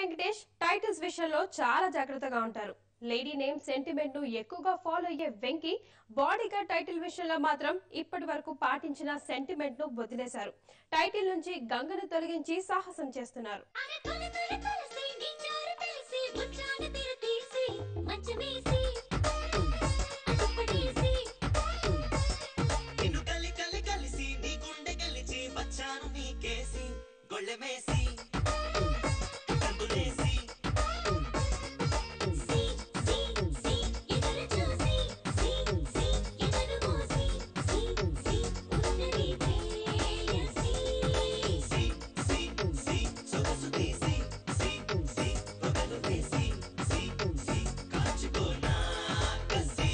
Venkatesh titles విషయంలో చాలా జాగ్రత్తగా ఉంటారు లేడీ నేమ్ సెంటిమెంట్ ను ఎక్కువగా ఫాలో అయ్యే వెంకీ బాడీగా టైటిల్ విషయంలో మాత్రం ఇప్పటి వరకు పాటించిన సెంటిమెంట్ ను వదిలేశారు టైటిల్ నుంచి గంగను తొలగించి సాహసం చేస్తున్నారు అరే తొలి తొలి తలసి నింజారు తెలిసి ముచ్చాన తెర తీసి మంచమేసి దుప్పటేసి నిన్ను కలి కలి కలిసి నీ గుండె గెలిచి వచ్చాను నీకేసి గొళ్ళెమేసి కందులేసి సి సి సి ఎదురు చూసి సి సి ఎదురు మోసి సి సి ఉన్నది ప్రేయసి సి సి సి సొగసు తీసి సి సి పొగలు వేసి సి సి కాచుకోనా కసి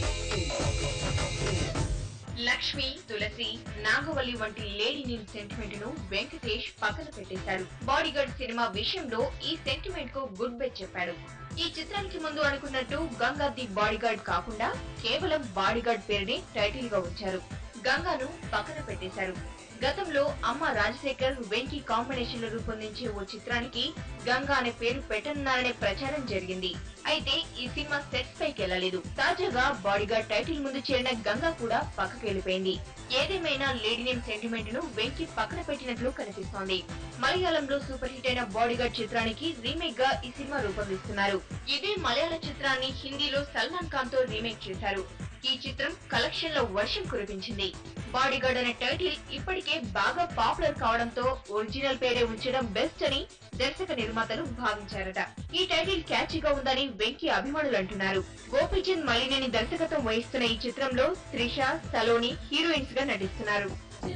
లక్ష్మి తులసి నాగవల్లి వంటి లేడీ నీల్ సెంటిమెంట్ ను వెంకటేష్ పక్కన పెట్టేశారు బాడీగార్డ్ సినిమా విషయంలో ఈ సెంటిమెంట్ కు గుడ్ బై చెప్పాడు ఈ చిత్రానికి ముందు అనుకున్నట్టు గంగా ది బాడీగార్డ్ కాకుండా కేవలం బాడీగార్డ్ పేరుని టైటిల్ గా ఉంచారు గంగాను పక్కన పెట్టేశారు గతంలో అమ్మ రాజశేఖర్ వెంకీ కాంబినేషన్ లో రూపొందించే ఓ చిత్రానికి గంగా అనే పేరు పెట్టనున్నారనే ప్రచారం జరిగింది అయితే ఈ సినిమా సెట్స్ పైకి వెళ్లలేదు తాజాగా బాడీగార్డ్ టైటిల్ ముందు చేరిన గంగా కూడా పక్కకి వెళ్ళిపోయింది ఏదేమైనా లేడీ నేమ్ సెంటిమెంట్ ను వెంకీ పక్కన పెట్టినట్లు కనిపిస్తోంది మలయాళంలో సూపర్ హిట్ అయిన బాడీగార్డ్ చిత్రానికి రీమేక్ గా ఈ సినిమా రూపొందిస్తున్నారు ఇదే మలయాళ చిత్రాన్ని హిందీలో సల్మాన్ ఖాన్ తో రీమేక్ చేశారు ఈ చిత్రం కలెక్షన్ లో వర్షం కురిపించింది బాడీగార్డ్ అనే టైటిల్ ఇప్పటికే బాగా పాపులర్ కావడంతో ఒరిజినల్ పేరే ఉంచడం బెస్ట్ అని దర్శక నిర్మాతలు భావించారట ఈ టైటిల్ క్యాచీగా ఉందని వెంకీ అభిమానులు అంటున్నారు గోపీచంద్ మలినేని దర్శకత్వం వహిస్తున్న ఈ చిత్రంలో త్రిష సలోని హీరోయిన్స్ గా నటిస్తున్నారు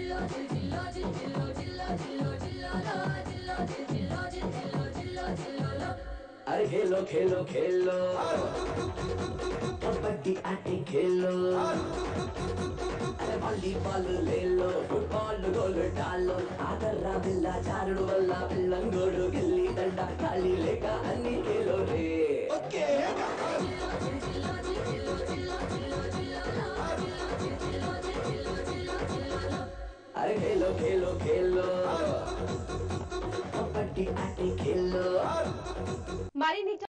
अरे खेलो खेलो खेलो कबड्डी आटे खेलो అరే వాలీబాల్ లేలో ఫుట్బాల్ గోల్ డాలో ఆదర్రా బిల్ల చారుడు వల్ల పిల్లంగోడు గిల్లి దండ ఖాళీ లేక అన్ని కేలో రే అరే खेलो खेलो खेलो కబడ్డీ ఆటే खेलो మరిన్ని